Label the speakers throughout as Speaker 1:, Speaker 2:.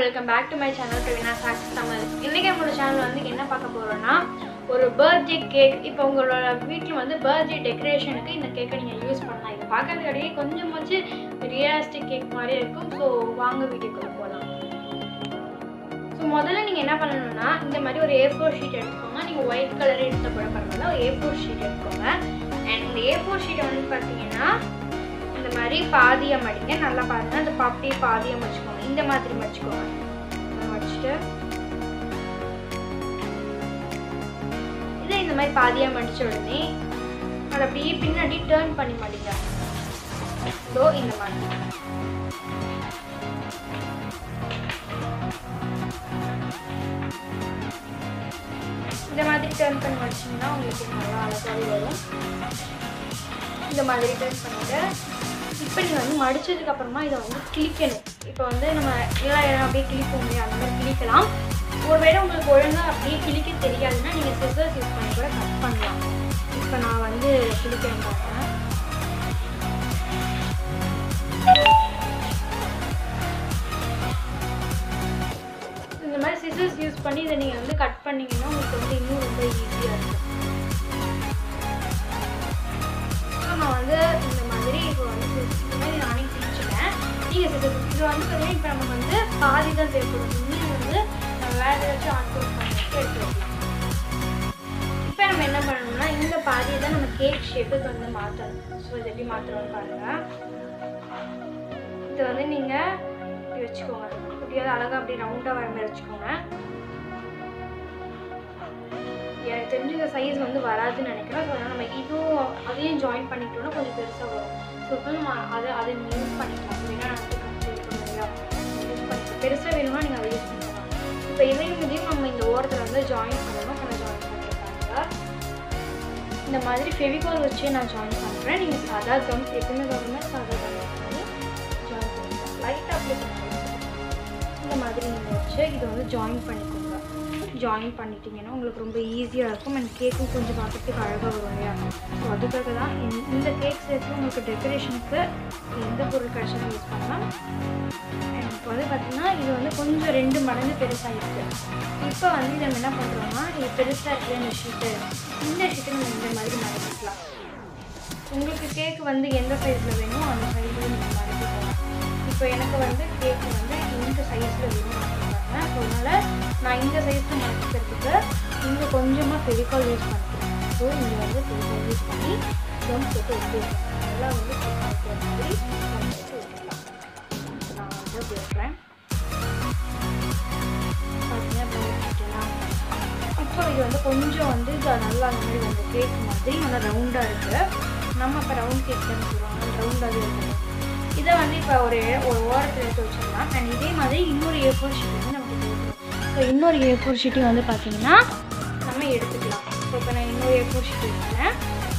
Speaker 1: welcome back to my channel Praveena சாக்ஸ் தமிழ் இன்றைக்கி நம்மளோட சேனல் வந்து என்ன பார்க்க போகிறோன்னா ஒரு பர்த்டே கேக் இப்போ உங்களோட வீட்டில் வந்து பர்த்டே டெக்கரேஷனுக்கு இந்த கேக்கை நீங்கள் யூஸ் பண்ணலாம் இது பார்க்கறதுக்காடியே கொஞ்சமாச்சு ரியலிஸ்டிக் கேக் மாதிரி இருக்கும் ஸோ வாங்க வீடியோக்குள்ள போகலாம் ஸோ முதல்ல நீங்கள் என்ன பண்ணணும்னா இந்த மாதிரி ஒரு ஏ ஃபோர் ஷீட் எடுத்துக்கோங்க நீங்கள் ஒயிட் கலர் எடுத்த கூட பரவாயில்ல ஒரு ஏ ஃபோர் ஷீட் எடுத்துக்கோங்க அண்ட் இந்த ஏ ஃபோர் ஷீட்டை வந்து பார்த்தீங்கன்னா இந்த மாதிரி பாதியாக மடிங்க நல்லா பாருங்க அந்த அப்படியே பாதியாக மடிச்சுக்கோங்க இந்த மாதிரி மடிச்சுக்கோங்க இந்த மடிச்சுட்டு இதை இந்த மாதிரி பாதியாக மடிச்ச உடனே அதை அப்படியே பின்னாடி டேர்ன் பண்ணி மடிங்க இதோ இந்த மாதிரி இந்த மாதிரி டேர்ன் பண்ணி மடிச்சிங்கன்னா உங்களுக்கு நல்லா அழகாகவே வரும் இந்த மாதிரி டேர்ன் பண்ணிட்டு இப்போ நீங்கள் வந்து மடிச்சதுக்கு அப்புறமா இதை வந்து கிளிக்கணும் இப்போ வந்து நம்ம எல்லா இடம் அப்படியே கிளிப்போம் இல்லையா அந்த மாதிரி கிளிக்கலாம் ஒருவேளை உங்களுக்கு ஒழுங்காக அப்படியே கிளிக்க தெரியாதுன்னா நீங்கள் சிசர்ஸ் யூஸ் பண்ணி கூட கட் பண்ணலாம் இப்போ நான் வந்து கிளிக்கிறேன் பார்த்தேன் இந்த மாதிரி சிசர்ஸ் யூஸ் பண்ணி இதை நீங்கள் வந்து கட் பண்ணீங்கன்னா உங்களுக்கு வந்து இன்னும் ரொம்ப ஈஸியாக இருக்கும் ஸோ நான் வந்து இந்த மாதிரி இப்போ வந்து இந்த மாதிரி நானே கிழிச்சிட்டேன் நீங்கள் சிசர்ஸ் இது வந்து பார்த்தீங்கன்னா இப்போ நமக்கு வந்து பாதி தான் தேவைப்படும் இன்னும் வந்து நம்ம வேறு ஏதாச்சும் ஆட் பண்ணிட்டு எடுத்து வைக்கலாம் இப்போ நம்ம என்ன பண்ணணும்னா இந்த பாதியை தான் நம்ம கேக் ஷேப்புக்கு வந்து மாற்றணும் ஸோ இது எப்படி மாற்றுறோம்னு பாருங்கள் இது வந்து நீங்கள் இப்படி வச்சுக்கோங்க இப்படியாவது அழகாக அப்படி ரவுண்டாக வர மாதிரி வச்சுக்கோங்க எனக்கு தெரிஞ்ச இந்த சைஸ் வந்து வராதுன்னு நினைக்கிறேன் ஸோ அதனால் நம்ம இதுவும் அதையும் ஜாயின் பண்ணிக்கிட்டோம்னா கொஞ்சம் பெருசாக வரும் ஸோ இப்போ நம்ம அதை அதை யூஸ் பண்ணிக்கலாம் வேணா யூஸ் பண்ணிக்கலாம் பெருசாக வேணும்னா நீங்கள் அதை யூஸ் பண்ணிக்கலாம் இப்போ இதையும் இதையும் நம்ம இந்த ஓரத்தில் வந்து ஜாயின் பண்ணணும் நான் ஜாயின் பண்ணிருக்காங்க இந்த மாதிரி ஃபெவிகால் வச்சு நான் ஜாயின் பண்ணுறேன் நீங்கள் சாதா கம் எப்பவுமே கவர்மெண்ட் சாதா கம் பண்ணி ஜாயின் பண்ணிக்கலாம் லைட்டாக அப்ளை பண்ணுங்க இந்த மாதிரி நீங்கள் வச்சு இதை வந்து ஜாயின் பண்ணிக்கோங்க ஜாயின் பண்ணிட்டீங்கன்னா உங்களுக்கு ரொம்ப ஈஸியாக இருக்கும் அண்ட் கேக்கும் கொஞ்சம் பார்க்கறதுக்கு அழகாக வரும் இல்லையா ஸோ அதுக்காக தான் இந்த- இந்த கேக் சேர்த்து உங்களுக்கு டெக்கரேஷனுக்கு எந்த பொருள் கிடைச்சாலும் யூஸ் பண்ணலாம் அண்ட் இப்போ வந்து பார்த்தீங்கன்னா இது வந்து கொஞ்சம் ரெண்டு மடங்கு பெருசாக இருக்குது இப்போ வந்து நம்ம என்ன பண்ணுறோம்னா இது பெருசாக இருக்கிற இந்த ஷீட்டு இந்த ஷீட்டை நம்ம இந்த மாதிரி மறைச்சிக்கலாம் உங்களுக்கு கேக் வந்து எந்த சைஸில் வேணுமோ அந்த சைஸில் நீங்கள் மறைச்சிக்கலாம் இப்போ எனக்கு வந்து கேக் வந்து இந்த சைஸில் வேணும் அப்படின்னாங்க ஸோ அதனால் நான் இந்த சைஸில் மறைச்சிக்கிறதுக்கு இங்கே கொஞ்சமாக ஃபெவிகால் யூஸ் பண்ணிக்கிறேன் ஸோ இங்கே வந்து ஃபெவிகால் யூஸ் பண்ணி கம் போட்டு வச்சுருக்கேன் நல்லா வந்து stick ஆகுற மாதிரி கம் போட்டு வச்சுக்கலாம் நான் வந்து அப்படி வைக்கிறேன் பார்த்தீங்கன்னா அப்படி வச்சுட்டேன்னா இப்போ இது வந்து கொஞ்சம் வந்து இது நல்லா அந்த மாதிரி வந்து கேக் மாதிரி நல்லா ரவுண்டாக இருக்குது நம்ம இப்போ ரவுண்ட் கேக் தான் சொல்லுவாங்க ரவுண்டாகவே இருக்குது இதை வந்து இப்போ ஒரு ஒரு ஓரத்தில் எடுத்து வச்சிடலாம் அண்ட் இதே மாதிரி இன்னொரு ஏ ஃபோர் ஷீட் வந்து நமக்கு தேவைப்படும் ஸோ இன்னொரு ஏ ஃபோர் ஷீட்டையும் வந்து பார்த்தீங்கன்னா நம்ம எடுத்துக்கலாம் ஸோ இப்போ நான் இன்னொரு ஏ ஃபோர் ஷீட் எடுத்துக்கிறேன்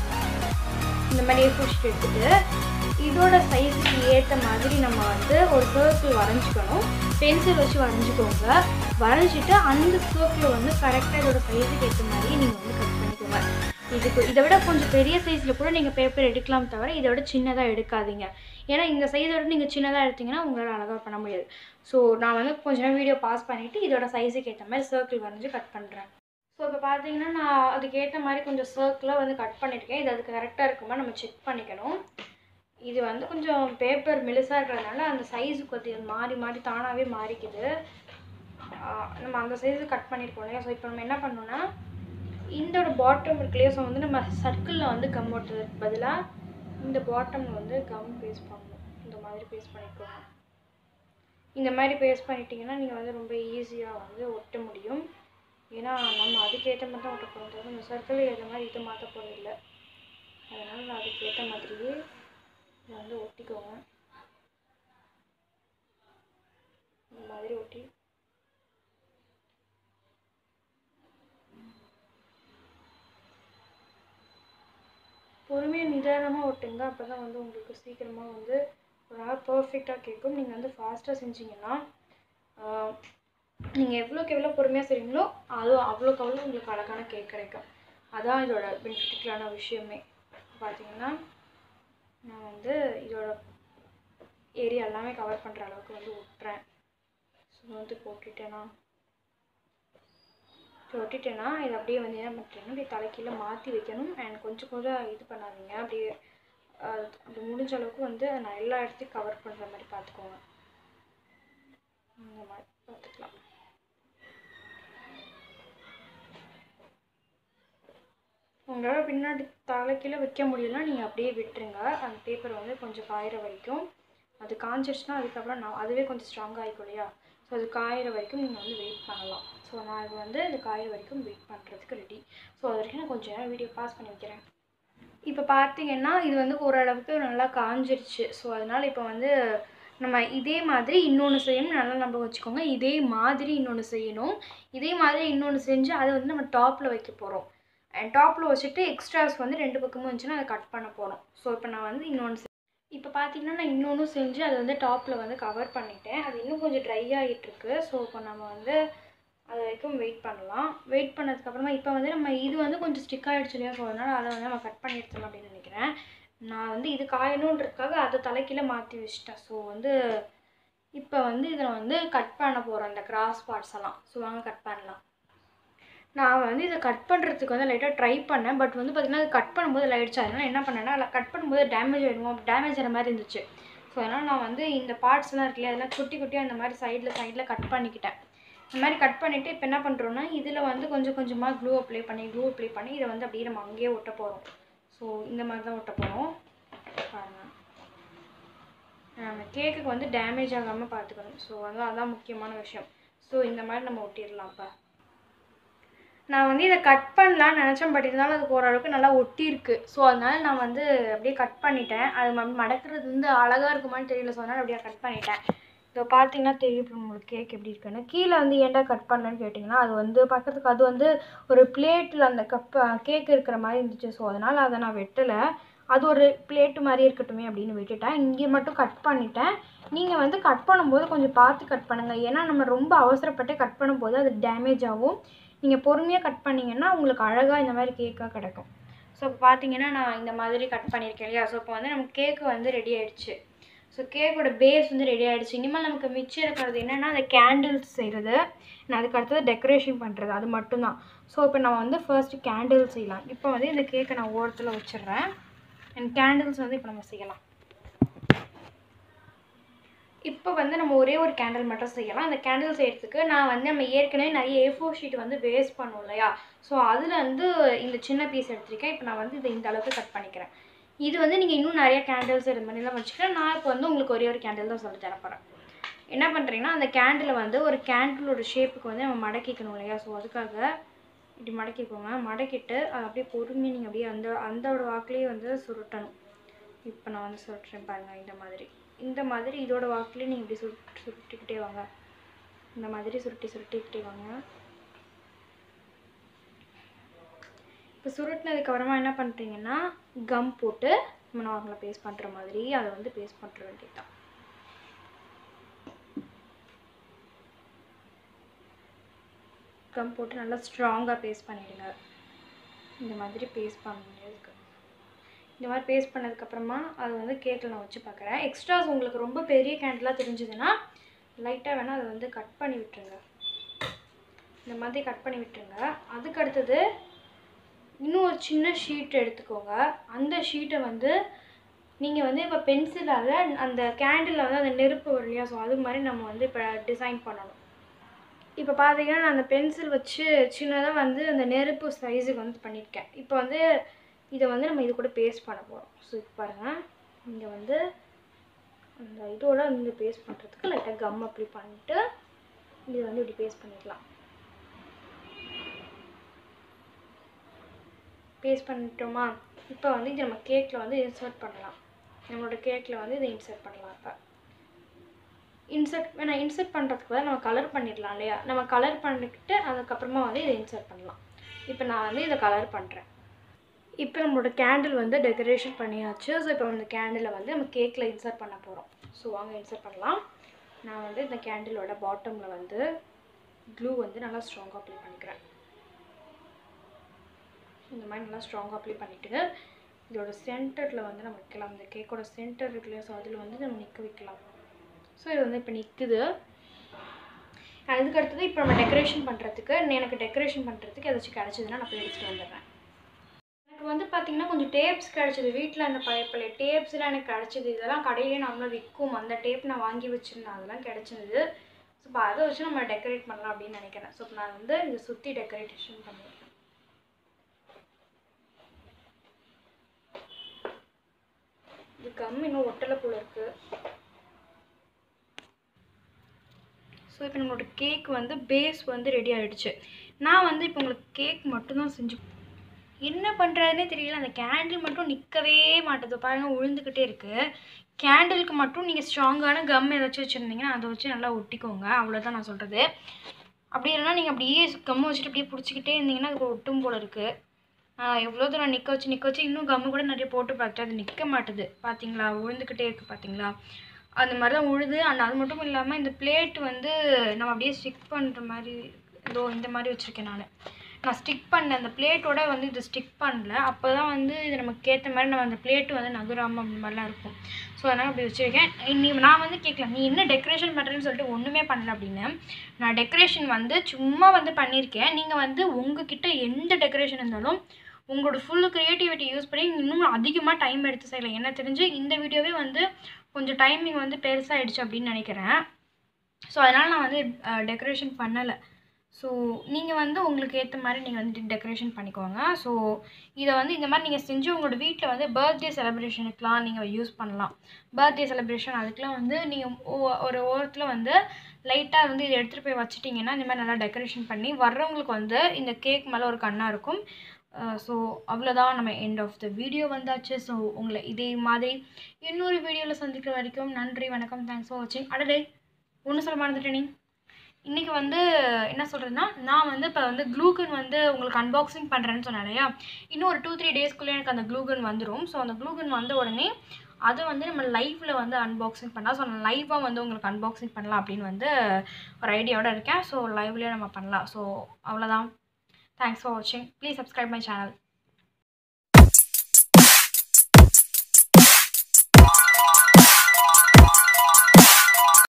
Speaker 1: இந்த மாதிரி ஏ ஃபோர் ஷீட் எடுத்துட்டு இதோட சைஸுக்கு ஏற்ற மாதிரி நம்ம வந்து ஒரு சர்க்கிள் வரைஞ்சிக்கணும் பென்சில் வச்சு வரைஞ்சிக்கோங்க வரைஞ்சிட்டு அந்த சர்க்கிள் வந்து கரெக்டாக இதோட சைஸுக்கு ஏற்ற மாதிரி நீங்கள் வந்து கட் பண்ணிக்கோங்க இதுக்கு இதை விட கொஞ்சம் பெரிய சைஸில் கூட நீங்கள் பேப்பர் எடுக்கலாம் தவிர இதை விட சின்னதாக எடுக்காதீங்க ஏன்னா இந்த சைஸை விட நீங்கள் சின்னதாக எடுத்தீங்கன்னா உங்களால் அழகாக பண்ண முடியாது ஸோ நான் வந்து கொஞ்ச நேரம் வீடியோ பாஸ் பண்ணிவிட்டு இதோட சைஸுக்கு ஏற்ற மாதிரி சர்க்கிள் வரைஞ்சி கட் பண்ணுறேன் ஸோ இப்போ பார்த்தீங்கன்னா நான் அதுக்கு ஏற்ற மாதிரி கொஞ்சம் சர்க்கிளாக வந்து கட் பண்ணியிருக்கேன் இது அதுக்கு கரெக்டாக இருக்குமா நம்ம செக் பண்ணிக்கணும் இது வந்து கொஞ்சம் பேப்பர் மெலிசாக இருக்கிறதுனால அந்த சைஸு கொஞ்சம் மாறி மாறி தானாகவே மாறிக்குது ஆஹ் நம்ம அந்த சைஸு கட் பண்ணியிருக்கோம் இல்லையா ஸோ இப்போ நம்ம என்ன பண்ணோம்னா இதோட பாட்டம் இருக்கு இல்லையா ஸோ வந்து நம்ம சர்க்கிளில் வந்து கம் ஓட்டுறதுக்கு பதிலாக இந்த பாட்டமில் வந்து கம் பேஸ்ட் பண்ணணும் இந்த மாதிரி பேஸ்ட் பண்ணிக்கோங்க இந்த மாதிரி பேஸ்ட் பண்ணிட்டீங்கன்னா நீங்கள் வந்து ரொம்ப ஈஸியாக வந்து ஒட்ட முடியும் ஏன்னா நம்ம அதுக்கேற்ற மாதிரி தான் ஒட்ட போகிறோம் தவிர நம்ம சர்க்கிள் ஏற்ற மாதிரி இது மாற்ற போகிறது இல்லை அதனால் நான் அதுக்கேற்ற மாதிரியே இதை வந்து ஒட்டிக்கோங்க இந்த மாதிரி ஒட்டி பொறுமையாக நிதானமாக ஒட்டுங்க அப்போ தான் வந்து உங்களுக்கு சீக்கிரமாக வந்து ஒரு நாள் பர்ஃபெக்டாக கேட்கும் நீங்கள் வந்து ஃபாஸ்ட்டாக செஞ்சீங்கன்னா நீங்கள் எவ்வளோக்கு எவ்வளோ பொறுமையாக செய்கிறீங்களோ அது அவ்வளோக்கு அவ்வளோ உங்களுக்கு அழகான கேக் கிடைக்கும் அதான் இதோட பெனிஃபிட்டிக்கலான விஷயமே பார்த்தீங்கன்னா நான் வந்து இதோட ஏரியா எல்லாமே கவர் பண்ணுற அளவுக்கு வந்து ஒட்டுறேன் ஸோ ஸோ வந்து போட்டுட்டேனா ஒட்டிட்டேன்னா இது அப்படியே வந்து என்ன பண்ணுறேன்னா அப்படியே தலைக்கீழ மாற்றி வைக்கணும் அண்ட் கொஞ்சம் கொஞ்சம் இது பண்ணாதீங்க அப்படியே அஹ், அப்படி முடிஞ்ச அளவுக்கு வந்து நான் எல்லா இடத்தையும் கவர் பண்ணுற மாதிரி பார்த்துக்கோங்க இந்த மாதிரி பார்த்துக்கலாம் உங்களால் பின்னாடி தலைக்கீழ வைக்க முடியலன்னா நீங்கள் அப்படியே விட்டுருங்க அந்த பேப்பர் வந்து கொஞ்சம் காயிற வரைக்கும் அது காஞ்சிருச்சுன்னா அதுக்கப்புறம் நான் அதுவே கொஞ்சம் ஸ்ட்ராங் ஆகிக்கும் இல்லையா ஸோ அது காயிற வரைக்கும் நீங்கள் வந்து வெயிட் பண்ணலாம் ஸோ நான் இது வந்து இது காயிற வரைக்கும் வெயிட் பண்ணுறதுக்கு ரெடி ஸோ அது வரைக்கும் நான் கொஞ்சம் நேரம் வீடியோ பாஸ் பண்ணி வைக்கிறேன் இப்போ பார்த்தீங்கன்னா இது வந்து ஓரளவுக்கு நல்லா காஞ்சிருச்சு ஸோ அதனால் இப்போ வந்து நம்ம இதே மாதிரி இன்னொன்று செய்யணும் நல்லா நம்ம வச்சுக்கோங்க இதே மாதிரி இன்னொன்று செய்யணும் இதே மாதிரி இன்னொன்று செஞ்சு அதை வந்து நம்ம டாப்பில் வைக்க போகிறோம் அண்ட் டாப்பில் வச்சுட்டு எக்ஸ்ட்ராஸ் வந்து ரெண்டு பக்கமும் இருந்துச்சுன்னா அதை கட் பண்ண போகிறோம் ஸோ இப்போ நான் வந்து இன்னொன்று இப்போ பார்த்தீங்கன்னா நான் இன்னொன்று செஞ்சு அதை வந்து டாப்பில் வந்து கவர் பண்ணிட்டேன் அது இன்னும் கொஞ்சம் ட்ரை ஆகிட்டுருக்கு ஸோ இப்போ நம்ம வந்து அது வரைக்கும் வெயிட் பண்ணலாம் வெயிட் பண்ணதுக்கப்புறமா இப்போ வந்து நம்ம இது வந்து கொஞ்சம் ஸ்டிக் ஆகிடுச்சு இல்லையா ஸோ அதனால் அதை வந்து நம்ம கட் பண்ணி எடுத்துடலாம் அப்படின்னு நினைக்கிறேன் நான் வந்து இது காயணுன்றதுக்காக அதை தலைக்கீழ மாற்றி வச்சிட்டேன் ஸோ வந்து இப்போ வந்து இதில் வந்து கட் பண்ண போகிறோம் இந்த கிராஸ் பார்ட்ஸ் எல்லாம் ஸோ வாங்க கட் பண்ணலாம் நான் வந்து இதை கட் பண்ணுறதுக்கு வந்து லைட்டாக ட்ரை பண்ணேன் பட் வந்து பார்த்திங்கன்னா அது கட் பண்ணும்போது லைட்ஸ் அதனால் என்ன பண்ணேன்னா அதில் கட் பண்ணும்போது டேமேஜ் ஆகிடுமோ டேமேஜ் ஆகிற மாதிரி இருந்துச்சு ஸோ அதனால் நான் வந்து இந்த பார்ட்ஸ்லாம் இருக்குல்லையா அதெல்லாம் குட்டி குட்டியாக இந்த மாதிரி சைடில் சைடில் கட் பண்ணிக்கிட்டேன் இந்த மாதிரி கட் பண்ணிவிட்டு இப்போ என்ன பண்ணுறோன்னா இதில் வந்து கொஞ்சம் கொஞ்சமாக க்ளூ அப்ளை பண்ணி க்ளூ அப்ளை பண்ணி இதை வந்து அப்படியே நம்ம அங்கேயே ஒட்ட போகிறோம் ஸோ இந்த மாதிரி தான் ஒட்ட போகிறோம் பாருங்கள் நம்ம கேக்குக்கு வந்து டேமேஜ் ஆகாமல் பார்த்துக்கணும் ஸோ வந்து அதான் முக்கியமான விஷயம் ஸோ இந்த மாதிரி நம்ம ஒட்டிடலாம் இப்போ நான் வந்து இதை கட் பண்ணலான்னு நினச்சேன் பட் இருந்தாலும் அதுக்கு ஓரளவுக்கு நல்லா ஒட்டியிருக்கு ஸோ அதனால நான் வந்து அப்படியே கட் பண்ணிட்டேன் அது ம- மடக்கிறது வந்து அழகாக இருக்குமான்னு தெரியல ஸோ அதனால் அப்படியே கட் பண்ணிட்டேன் இதை பார்த்தீங்கன்னா தெரியும் இப்போ உங்களுக்கு கேக் எப்படி இருக்குன்னு கீழே வந்து ஏன்டா கட் பண்ணேன்னு கேட்டிங்கன்னா அது வந்து பார்க்கறதுக்கு அது வந்து ஒரு பிளேட்டில் அந்த கப் கேக் இருக்கிற மாதிரி இருந்துச்சு ஸோ அதனால் அதை நான் வெட்டலை அது ஒரு பிளேட்டு மாதிரி இருக்கட்டுமே அப்படின்னு விட்டுட்டேன் இங்கே மட்டும் கட் பண்ணிட்டேன் நீங்கள் வந்து கட் பண்ணும்போது கொஞ்சம் பார்த்து கட் பண்ணுங்கள் ஏன்னா நம்ம ரொம்ப அவசரப்பட்டு கட் பண்ணும்போது அது டேமேஜ் ஆகும் நீங்கள் பொறுமையாக கட் பண்ணிங்கன்னா உங்களுக்கு அழகாக இந்த மாதிரி கேக்காக கிடைக்கும் ஸோ இப்போ பார்த்தீங்கன்னா நான் இந்த மாதிரி கட் பண்ணியிருக்கேன் இல்லையா ஸோ இப்போ வந்து நமக்கு கேக்கு வந்து ரெடி ஆயிடுச்சு ஸோ கேக்கோட பேஸ் வந்து ரெடி ஆயிடுச்சு இனிமேல் நமக்கு மிச்சம் இருக்கிறது என்னென்னா அந்த கேண்டில்ஸ் செய்கிறது நான் அதுக்கு அடுத்தது டெக்கரேஷன் பண்ணுறது அது மட்டும்தான் ஸோ இப்போ நம்ம வந்து ஃபர்ஸ்ட்டு கேண்டில் செய்யலாம் இப்போ வந்து இந்த கேக்கை நான் ஓரத்தில் வச்சிடுறேன் அண்ட் கேண்டில்ஸ் வந்து இப்போ நம்ம செய்யலாம் இப்போ வந்து நம்ம ஒரே ஒரு கேண்டில் மட்டும் செய்யலாம் அந்த கேண்டில் செய்யறதுக்கு நான் வந்து நம்ம ஏற்கனவே நிறைய ஏ ஃபோர் ஷீட் வந்து வேஸ்ட் பண்ணோம் இல்லையா ஸோ அதில் வந்து இந்த சின்ன பீஸ் எடுத்திருக்கேன் இப்போ நான் வந்து இதை இந்த அளவுக்கு கட் பண்ணிக்கிறேன் இது வந்து நீங்கள் இன்னும் நிறைய கேண்டில்ஸ் இது மாதிரிலாம் வச்சுக்கிறேன் நான் இப்போ வந்து உங்களுக்கு ஒரே ஒரு கேண்டில் தான் சொல்லி தரப்போகிறேன் என்ன பண்ணுறீங்கன்னா அந்த கேண்டிலை வந்து ஒரு கேண்டிலோட ஷேப்புக்கு வந்து நம்ம மடக்கிக்கணும் இல்லையா ஸோ அதுக்காக இப்படி மடக்கிக்கோங்க மடக்கிட்டு அதை அப்படியே பொறுமையாக நீங்கள் அப்படியே அந்த அந்தோட வாக்குலேயே வந்து சுருட்டணும் இப்போ நான் வந்து சுருட்டுறேன் பாருங்கள் இந்த மாதிரி இந்த மாதிரி இதோட வாக்குலேயே நீங்கள் இப்படி சுருட்டு சுருட்டிக்கிட்டே வாங்க இந்த மாதிரி சுருட்டி சுருட்டிக்கிட்டே வாங்க இப்போ சுருட்டினதுக்கப்புறமா என்ன பண்ணுறீங்கன்னா கம் போட்டு நம்ம நார்மலாக பேஸ்ட் பண்ணுற மாதிரி அதை வந்து பேஸ்ட் பண்ணுற வேண்டியது தான் கம் போட்டு நல்லா ஸ்ட்ராங்காக பேஸ்ட் பண்ணிவிடுங்க இந்த மாதிரி பேஸ்ட் பண்ணிருக்கு இந்த மாதிரி பேஸ்ட் பண்ணதுக்கப்புறமா அது வந்து கேக்கில் நான் வச்சு பார்க்குறேன் எக்ஸ்ட்ராஸ் உங்களுக்கு ரொம்ப பெரிய கேண்டிலாக தெரிஞ்சதுன்னா லைட்டாக வேணால் அதை வந்து கட் பண்ணி விட்டுருங்க இந்த மாதிரி கட் பண்ணி விட்டுருங்க அதுக்கு அடுத்தது இன்னும் ஒரு சின்ன ஷீட் எடுத்துக்கோங்க அந்த ஷீட்டை வந்து நீங்கள் வந்து இப்போ பென்சிலால் அந்த கேண்டிலில் வந்து அந்த நெருப்பு வரும் இல்லையா ஸோ அது மாதிரி நம்ம வந்து இப்போ டிசைன் பண்ணணும் இப்போ பார்த்தீங்கன்னா நான் அந்த பென்சில் வச்சு சின்னதாக வந்து அந்த நெருப்பு சைஸுக்கு வந்து பண்ணியிருக்கேன் இப்போ வந்து இதை வந்து நம்ம இது கூட பேஸ்ட் பண்ண போகிறோம் ஸோ இப்போ பாருங்கள் இங்கே வந்து அந்த இதோட வந்து பேஸ்ட் பண்ணுறதுக்கு லைட்டாக கம் அப்ளை பண்ணிட்டு இது வந்து இப்படி பேஸ்ட் பண்ணிக்கலாம் பேஸ்ட் பண்ணிட்டோமா இப்போ வந்து இது நம்ம கேக்கில் வந்து இன்சர்ட் பண்ணலாம் நம்மளோட கேக்கில் வந்து இதை இன்சர்ட் பண்ணலாம் இப்போ இன்சர்ட் வேணா இன்சர்ட் பண்ணுறதுக்கு பதிலா நம்ம கலர் பண்ணிடலாம் இல்லையா நம்ம கலர் பண்ணிக்கிட்டு அதுக்கப்புறமா வந்து இதை இன்சர்ட் பண்ணலாம் இப்போ நான் வந்து இதை கலர் பண்ணுறேன் இப்போ நம்மளோட கேண்டில் வந்து டெக்கரேஷன் பண்ணியாச்சு ஸோ இப்போ இந்த கேண்டிலை வந்து நம்ம கேக்கில் இன்சர்ட் பண்ண போகிறோம் ஸோ வாங்க இன்சர்ட் பண்ணலாம் நான் வந்து இந்த கேண்டிலோட பாட்டமில் வந்து க்ளூ வந்து நல்லா ஸ்ட்ராங்காக அப்ளை பண்ணிக்கிறேன் இந்த மாதிரி நல்லா ஸ்ட்ராங்காக அப்ளை பண்ணிவிட்டு இதோட சென்டரில் வந்து நம்ம வைக்கலாம் இந்த கேக்கோட சென்டர் இருக்கு இல்லையா ஸோ அதில் வந்து நம்ம நிற்க வைக்கலாம் ஸோ இது வந்து இப்போ நிற்குது அதுக்கு அடுத்தது இப்போ நம்ம டெக்கரேஷன் பண்ணுறதுக்கு எனக்கு டெக்கரேஷன் பண்ணுறதுக்கு ஏதாச்சும் கிடச்சிதுன்னா நான் போய் எடுத்துகிட்டு வந்துடுறேன் எனக்கு வந்து பார்த்திங்கன்னா கொஞ்சம் டேப்ஸ் கிடச்சிது வீட்டில் அந்த பழைய பழைய டேப்ஸ்லாம் எனக்கு கிடச்சிது இதெல்லாம் கடையிலே நார்மலாக விற்கும் அந்த டேப் நான் வாங்கி வச்சுருந்தேன் அதெல்லாம் கிடச்சிது ஸோ இப்போ அதை வச்சு நம்ம டெக்கரேட் பண்ணலாம் அப்படின்னு நினைக்கிறேன் ஸோ இப்போ நான் வந்து இதை சுற்றி டெக்கரேஷன் பண்ணிடுறேன் இது கம் இன்னும் ஒட்டலை போல இருக்குது ஸோ இப்போ நம்மளோட கேக் வந்து பேஸ் வந்து ரெடி ஆகிடுச்சு நான் வந்து இப்போ உங்களுக்கு கேக் மட்டும்தான் செஞ்சு என்ன பண்ணுறதுனே தெரியல அந்த கேண்டில் மட்டும் நிற்கவே மாட்டேது பாருங்கள் உழுந்துக்கிட்டே இருக்குது கேண்டிலுக்கு மட்டும் நீங்கள் ஸ்ட்ராங்கான கம் ஏதாச்சும் வச்சுருந்தீங்கன்னா அதை வச்சு நல்லா ஒட்டிக்கோங்க அவ்வளோதான் நான் சொல்கிறது அப்படி இல்லைன்னா நீங்கள் அப்படியே கம் வச்சுட்டு அப்படியே பிடிச்சிக்கிட்டே இருந்தீங்கன்னா அது ஒட்டும் போல் இருக்குது எவ்வளோ தூரம் நிற்க வச்சு நிற்க வச்சு இன்னும் கம்மு கூட நிறைய போட்டு பார்த்துட்டு அது நிற்க மாட்டுது பார்த்தீங்களா உழுந்துக்கிட்டே இருக்குது பார்த்தீங்களா அந்த மாதிரி தான் உழுது அண்ட் அது மட்டும் இல்லாமல் இந்த பிளேட் வந்து நம்ம அப்படியே ஸ்டிக் பண்ணுற மாதிரி இதோ இந்த மாதிரி வச்சுருக்கேன் நான் நான் ஸ்டிக் பண்ண அந்த பிளேட்டோட வந்து இது ஸ்டிக் பண்ணல அப்போ தான் வந்து இது நமக்கு ஏற்ற மாதிரி நம்ம அந்த பிளேட்டு வந்து நகராமல் அந்த மாதிரிலாம் இருக்கும் ஸோ அதனால் அப்படி வச்சுருக்கேன் நீ நான் வந்து கேட்கலாம் நீ என்ன டெக்கரேஷன் பண்ணுறேன்னு சொல்லிட்டு ஒன்றுமே பண்ணல அப்படின்னு நான் டெக்கரேஷன் வந்து சும்மா வந்து பண்ணியிருக்கேன் நீங்கள் வந்து உங்ககிட்ட எந்த டெக்கரேஷன் இருந்தாலும் உங்களோட ஃபுல் க்ரியேட்டிவிட்டி யூஸ் பண்ணி இன்னும் அதிகமாக டைம் எடுத்து செய்யலாம் என்ன தெரிஞ்சு இந்த வீடியோவே வந்து கொஞ்சம் டைமிங் வந்து பெருசாகிடுச்சு அப்படின்னு நினைக்கிறேன் ஸோ அதனால் நான் வந்து டெக்கரேஷன் பண்ணலை ஸோ நீங்கள் வந்து உங்களுக்கு ஏற்ற மாதிரி நீங்கள் வந்து டெக்கரேஷன் பண்ணிக்கோங்க ஸோ இதை வந்து இந்த மாதிரி நீங்கள் செஞ்சு உங்களோட வீட்டில் வந்து பர்த்டே செலிப்ரேஷனுக்குலாம் நீங்கள் யூஸ் பண்ணலாம் பர்த்டே செலிப்ரேஷன் அதுக்கெலாம் வந்து நீங்கள் ஒரு ஓரத்தில் வந்து லைட்டாக வந்து இதை எடுத்துகிட்டு போய் வச்சுட்டிங்கன்னா இந்த மாதிரி நல்லா டெக்கரேஷன் பண்ணி வர்றவங்களுக்கு வந்து இந்த கேக் மேலே ஒரு கண்ணாக இருக்கும் ஸோ அவ்வளோதான் நம்ம எண்ட் ஆஃப் த வீடியோ வந்தாச்சு ஸோ உங்களை இதே மாதிரி இன்னொரு வீடியோவில் சந்திக்கிற வரைக்கும் நன்றி வணக்கம் தேங்க்ஸ் ஃபார் வாட்சிங் அடடே ஒன்று சொல்ல மறந்துட்டேன் நீ இன்றைக்கி வந்து என்ன சொல்கிறதுனா நான் வந்து இப்போ வந்து க்ளூகன் வந்து உங்களுக்கு அன்பாக்சிங் பண்ணுறேன்னு சொன்னேன் இல்லையா இன்னும் ஒரு டூ த்ரீ டேஸ்க்குள்ளே எனக்கு அந்த க்ளூகன் வந்துடும் ஸோ அந்த க்ளூகன் வந்த உடனே அதை வந்து நம்ம லைவில் வந்து அன்பாக்சிங் பண்ணலாம் ஸோ நான் லைவாக வந்து உங்களுக்கு அன்பாக்சிங் பண்ணலாம் அப்படின்னு வந்து ஒரு ஐடியாவோட இருக்கேன் ஸோ லைவ்லேயே நம்ம பண்ணலாம் ஸோ அவ்வளோதான் தேங்க்ஸ் ஃபார் வாட்சிங் ப்ளீஸ் சப்ஸ்கிரைப் மை சேனல்